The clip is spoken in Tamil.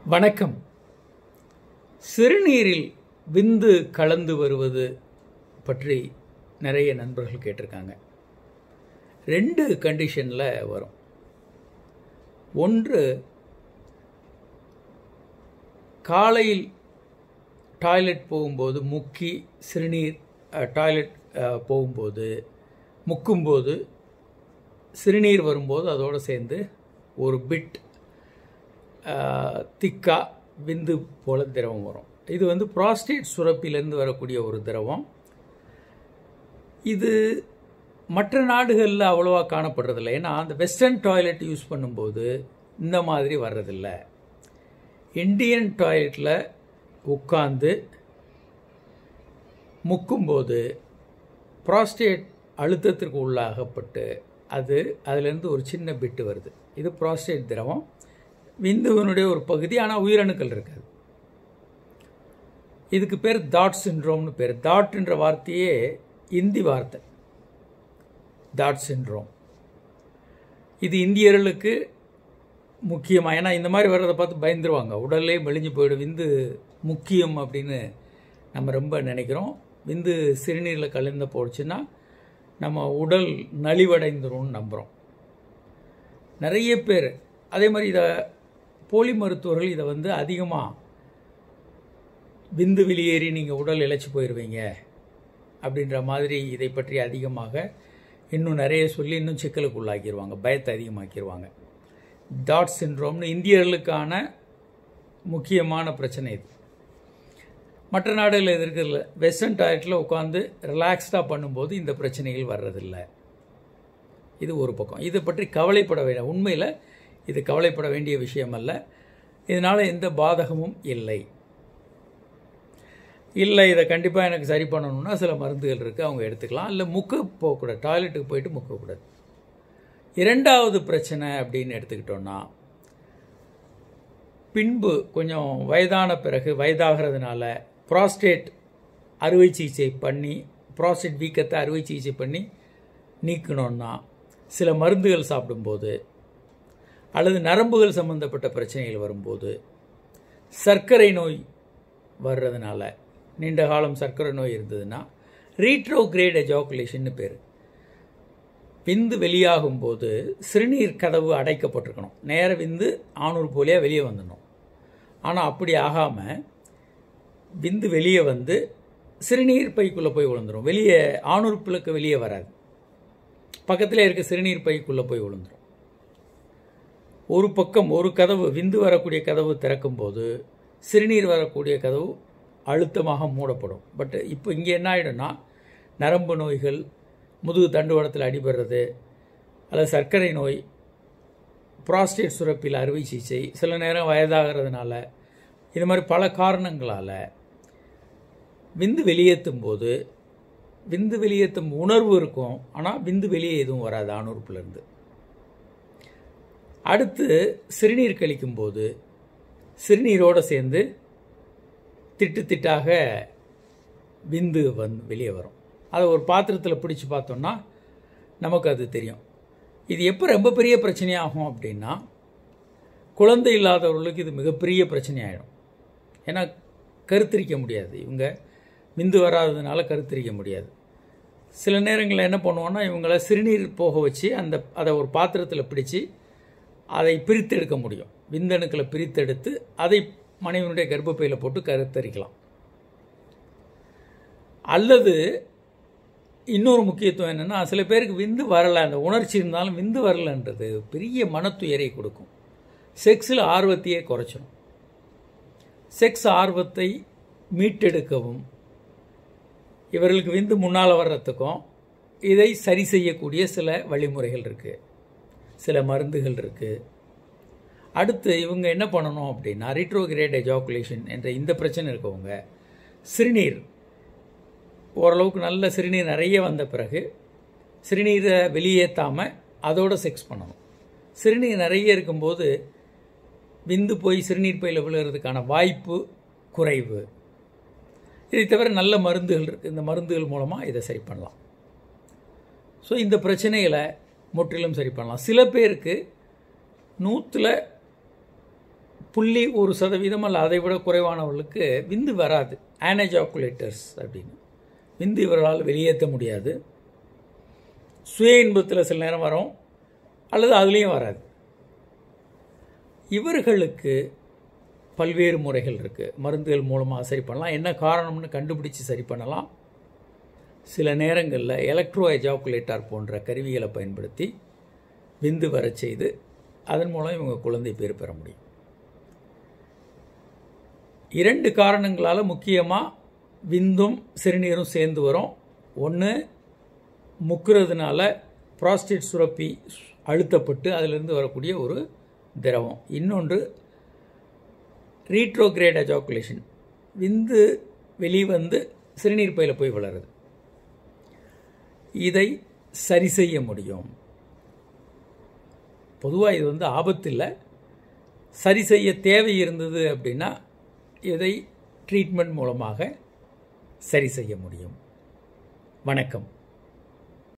வணக்கம் சிறுநீரில் விந்து கலந்து வருவது பற்றி நிறைய நண்பர்கள் கேட்டிருக்காங்க ரெண்டு கண்டிஷனில் வரும் ஒன்று காலையில் டாய்லெட் போகும்போது முக்கி சிறுநீர் அஹ், டாய்லெட் அஹ், போகும்போது முக்கும்போது சிறுநீர் வரும்போது அதோடு சேர்ந்து ஒரு பிட் திக்கா விந்து போல திரவம் வரும் இது வந்து ப்ராஸ்டேட் சுரப்பிலேருந்து வரக்கூடிய ஒரு திரவம் இது மற்ற நாடுகளில் அவ்வளோவா காணப்படுறதில்ல ஏன்னா அந்த வெஸ்டர்ன் டாய்லெட் யூஸ் பண்ணும்போது இந்த மாதிரி வர்றதில்ல இந்தியன் டாய்லெட்டில் உட்காந்து முக்கும்போது ப்ராஸ்டேட் அழுத்தத்திற்கு உள்ளாகப்பட்டு அது அதிலேருந்து ஒரு சின்ன பிட்டு வருது இது ப்ராஸ்டேட் திரவம் விந்துவனுடைய ஒரு பகுதி ஆனால் உயிரணுக்கள் இருக்காது இதுக்கு பேர் தாட் சிண்ட்ரோம்னு பேர் தாட்ன்ற வார்த்தையே இந்தி வார்த்தை தாட் சிண்ட்ரோம் இது இந்தியர்களுக்கு முக்கியமாக ஏன்னா இந்த மாதிரி வர்றதை பார்த்து பயந்துருவாங்க உடல்லே மெலிஞ்சு போயிடும் விந்து முக்கியம் அப்படின்னு நம்ம ரொம்ப நினைக்கிறோம் விந்து சிறுநீரில் கலந்து போச்சுன்னா நம்ம உடல் நலிவடைந்துரும்னு நம்புகிறோம் நிறைய பேர் அதே மாதிரி இதை போலி மருத்துவர்கள் இதை வந்து அதிகமாக விந்து வெளியேறி நீங்கள் உடல் இழைச்சி போயிடுவீங்க அப்படின்ற மாதிரி இதை பற்றி அதிகமாக இன்னும் நிறைய சொல்லி இன்னும் சிக்கலுக்கு உள்ளாக்கிடுவாங்க பயத்தை அதிகமாக்கிடுவாங்க டாட் சிண்ட்ரோம்னு இந்தியர்களுக்கான முக்கியமான பிரச்சனை இது மற்ற நாடுகளில் இது இருக்கிறதுல வெஸ்டர்ன் டாய்லெட்டில் உட்காந்து ரிலாக்ஸ்டாக பண்ணும்போது இந்த பிரச்சனைகள் வர்றதில்லை இது ஒரு பக்கம் இதை பற்றி கவலைப்பட வேண்டாம் உண்மையில் இது கவலைப்பட வேண்டிய விஷயம் அல்ல இதனால் எந்த பாதகமும் இல்லை இல்லை இதை கண்டிப்பாக எனக்கு சரி பண்ணணும்னா சில மருந்துகள் இருக்குது அவங்க எடுத்துக்கலாம் இல்லை முக்க போகக்கூடாது டாய்லெட்டுக்கு போயிட்டு முக்கக்கூடாது இரண்டாவது பிரச்சனை அப்படின்னு எடுத்துக்கிட்டோன்னா பின்பு கொஞ்சம் வயதான பிறகு வயதாகிறதுனால ப்ராஸ்டேட் அறுவை சிகிச்சை பண்ணி ப்ராஸ்டேட் வீக்கத்தை அறுவை சிகிச்சை பண்ணி நீக்கணும்னா சில மருந்துகள் சாப்பிடும்போது அல்லது நரம்புகள் சம்பந்தப்பட்ட பிரச்சனைகள் வரும்போது சர்க்கரை நோய் வர்றதுனால நீண்ட காலம் சர்க்கரை நோய் இருந்ததுன்னா ரீட்ரோகிரேட் எஜாகுலேஷன் பேர் விந்து வெளியாகும் போது சிறுநீர் கதவு அடைக்கப்பட்டிருக்கணும் நேர விந்து ஆணூர் போலியாக வெளியே வந்துடணும் ஆனால் அப்படி ஆகாமல் விந்து வெளியே வந்து சிறுநீர் பைக்குள்ளே போய் விழுந்துடும் வெளியே ஆணுறுப்புகளுக்கு வெளியே வராது பக்கத்தில் இருக்க சிறுநீர் பைக்குள்ளே போய் விழுந்துடும் ஒரு பக்கம் ஒரு கதவு விந்து வரக்கூடிய கதவு திறக்கும்போது சிறுநீர் வரக்கூடிய கதவு அழுத்தமாக மூடப்படும் பட் இப்போ இங்கே என்ன ஆகிடும்னா நரம்பு நோய்கள் முதுகு தண்டுவடத்தில் அடிபடுறது அல்லது சர்க்கரை நோய் ப்ராஸ்டேட் சுரப்பில் அறுவை சிகிச்சை சில நேரம் வயதாகிறதுனால இது மாதிரி பல காரணங்களால் விந்து வெளியேற்றும் போது விந்து வெளியேற்றும் உணர்வு இருக்கும் ஆனால் விந்து வெளியே எதுவும் வராது ஆணுறுப்புலேருந்து அடுத்து சிறுநீர் கழிக்கும் போது சிறுநீரோடு சேர்ந்து திட்டு திட்டாக விந்து வந்து வெளியே வரும் அதை ஒரு பாத்திரத்தில் பிடிச்சி பார்த்தோம்னா நமக்கு அது தெரியும் இது எப்போ ரொம்ப பெரிய பிரச்சனையாகும் அப்படின்னா குழந்தை இல்லாதவர்களுக்கு இது மிகப்பெரிய பிரச்சனையாயிடும் ஏன்னா கருத்தரிக்க முடியாது இவங்க விந்து வராததுனால கருத்தரிக்க முடியாது சில நேரங்களில் என்ன பண்ணுவோன்னா இவங்களை சிறுநீர் போக வச்சு அந்த அதை ஒரு பாத்திரத்தில் பிடிச்சி அதை பிரித்தெடுக்க முடியும் விந்தணுக்களை பிரித்தெடுத்து அதை மனைவியினுடைய கர்ப்பப்பையில் போட்டு கருத்தரிக்கலாம் அல்லது இன்னொரு முக்கியத்துவம் என்னென்னா சில பேருக்கு விந்து வரலை அந்த உணர்ச்சி இருந்தாலும் விந்து வரலைன்றது பெரிய மனத்துயரை கொடுக்கும் செக்ஸில் ஆர்வத்தையே குறைச்சிடும் செக்ஸ் ஆர்வத்தை மீட்டெடுக்கவும் இவர்களுக்கு விந்து முன்னால் வர்றதுக்கும் இதை சரி செய்யக்கூடிய சில வழிமுறைகள் இருக்குது சில மருந்துகள் இருக்குது அடுத்து இவங்க என்ன பண்ணணும் அப்படின்னா ரிட்ரோகிரேட் எஜாகுலேஷன் என்ற இந்த பிரச்சனை இருக்கவங்க சிறுநீர் ஓரளவுக்கு நல்ல சிறுநீர் நிறைய வந்த பிறகு சிறுநீரை வெளியேற்றாமல் அதோடு செக்ஸ் பண்ணணும் சிறுநீர் நிறைய இருக்கும்போது விந்து போய் சிறுநீர் பையில் விழுகிறதுக்கான வாய்ப்பு குறைவு இதை தவிர நல்ல மருந்துகள் இருக்குது இந்த மருந்துகள் மூலமாக இதை சரி பண்ணலாம் ஸோ இந்த பிரச்சனைகளை முற்றிலும் சரி பண்ணலாம் சில பேருக்கு நூற்றில் புள்ளி ஒரு சதவீதம் அல்ல அதை விட குறைவானவர்களுக்கு விந்து வராது ஆனஜாக்குலேட்டர்ஸ் அப்படின்னு விந்து இவர்களால் வெளியேற்ற முடியாது சுய இன்பத்தில் சில நேரம் வரும் அல்லது அதுலேயும் வராது இவர்களுக்கு பல்வேறு முறைகள் இருக்குது மருந்துகள் மூலமாக சரி பண்ணலாம் என்ன காரணம்னு கண்டுபிடிச்சு சரி பண்ணலாம் சில நேரங்களில் எலக்ட்ரோ எஜாக்குலேட்டார் போன்ற கருவிகளை பயன்படுத்தி விந்து வரச் செய்து அதன் மூலம் இவங்க குழந்தை பேர் பெற முடியும் இரண்டு காரணங்களால் முக்கியமாக விந்தும் சிறுநீரும் சேர்ந்து வரும் ஒன்று முக்கிறதுனால ப்ராஸ்டேட் சுரப்பி அழுத்தப்பட்டு அதிலிருந்து வரக்கூடிய ஒரு திரவம் இன்னொன்று ரீட்ரோகிரேட் அஜாக்குலேஷன் விந்து வெளிவந்து சிறுநீர் பையில் போய் வளருது இதை சரி செய்ய முடியும் பொதுவாக இது வந்து ஆபத்து இல்லை சரி செய்ய தேவை இருந்தது அப்படின்னா இதை ட்ரீட்மெண்ட் மூலமாக சரி செய்ய முடியும் வணக்கம்